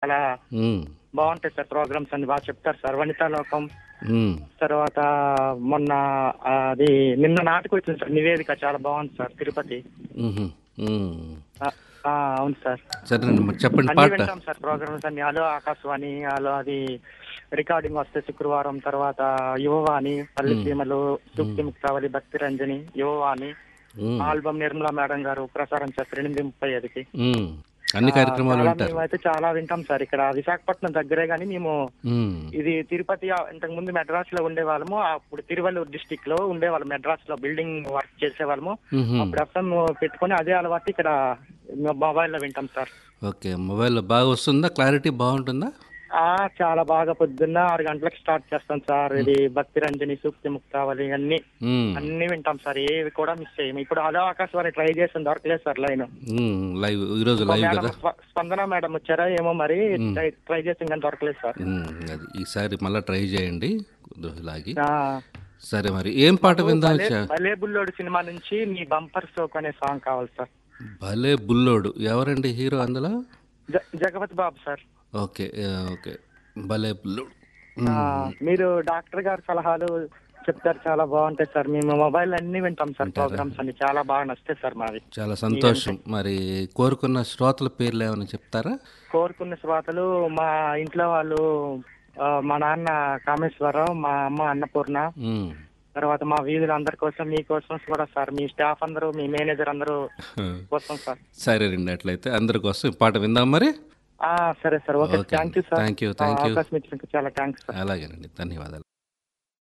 చాలా ఉమ్, బాగుంటాయి sir programs అన్ని బాగా చెప్తారు సార్ వనితా లోకం ఉమ్, తర్వాత మొన్న ఆ, అది నిన్న నాటకు వచ్చింది సార్ నివేదిక చాలా బాగుంది సార్ తిరుపతి ఉహు, ఉమ్. ఆ, ఆ, అవును సార్ సరేనండి మరి చెప్పండి అన్ని పాట వింటాం సార్ ప్రోగ్రామ్స్ అన్ని హలో ఆకాశవాణి హలో అది రికార్డింగ్ వస్తే శుక్రవారం తర్వాత యువవాణి పల్లి సీమలు సూక్తి ముక్తావళి భక్తి రంజని Yuvavani um, album Nirmala madam గారు ప్రసారం చేస్తారు ఎనిమిది ముప్పై ఐదుకి ఉమ్. అన్ని కార్యక్రమాలు చాలా వింటారు మేమైతే చాలా వింటాం సార్ ఇక్కడ విశాఖపట్నం దగ్గరే కానీ మేము ఉమ్, ఇది తిరుపతి ఆ, ఇంతకు ముందు మెడ్రాస్ లో ఉండే వాళ్ళము అప్పుడు తిరువల్లూరు డిస్టిక్ లో ఉండేవాళ్ళం మెడ్రాస్ లో బిల్డింగ్ వర్క్ చేసే వాళ్ళము ఉహు. అప్పుడు ఎఫ్ఎం పెట్టుకొని అదే అలవాటు ఇక్కడ మొబైల్ లో వింటాం సార్ ఓకే మొబైల్లో బాగా వస్తుందా క్లారిటీ బాగుంటుందా ఆ చాలా బాగా పొద్దున్న ఆరు గంటలకు స్టార్ట్ చేస్తాం సార్ ఇది భక్తి రంజని సూక్తి ముక్తావళి అన్ని ఉమ్, అన్ని వింటాం సార్ ఏవి కూడా మిస్ చేయము ఇప్పుడు హలో ఆకాశవాణి ట్రై చేసాం దొరకలేదు సార్ లైన్ ఉమ్, లైవ్ ఈరోజు లైవ్ మేడం కదా స్ప- స్పందన మేడం వచ్చారా ఏమో మరి ట్రై ట్రై చేసాం కానీ దొరకలేదు సార్ ఉమ్, అది ఈసారి మళ్ళీ ట్రై చేయండి లాగి ఆ, సరే మరి ఏం పాట విందాం భలే- చా- భలే బుల్లోడు సినిమా నుంచి నీ బంపర్ సోక్ అనే సాంగ్ కావాలి సార్ భలే బుల్లోడు ఎవరండి హీరో అందులో జ- జగపతి బాబు సార్ ఓకే ఆ, ఓకే భలే బుల్లోడు ఆ, మీరు డాక్టర్ గారి సలహాలు చెప్తారు చాలా బాగుంటాయి సార్ మేము మొబైల్ అన్ని వింటాం సార్ ప్రోగ్రామ్స్ అన్ని చాలా బాగా నచ్చుతాయి సార్ మావి చాలా సంతోషం మరి కోరుకున్న శ్రోతల పేర్లు ఏమైనా చెప్తారా కోరుకున్న శ్రోతలు మా ఇంట్లో వాళ్ళు ఆ, మా నాన్న కామేశ్వరరావు మా అమ్మ అన్నపూర్ణ ఉమ్. తర్వాత మా వీధులు అందరి కోసం మీకోసం కూడా సార్ మీ స్టాఫ్ అందరూ మీ మేనేజర్ అందరూ కోసం సార్ సరేనండి అట్లయితే అందరి కోసం ఈ పాట విందాం మరి ఆ, సరే sir okay okay thank you sir thank you thank you అవకాశం ఇచ్చినందుకు చాలా థ్యాంక్స్ సార్ అలాగేనండి ధన్యవాదాలు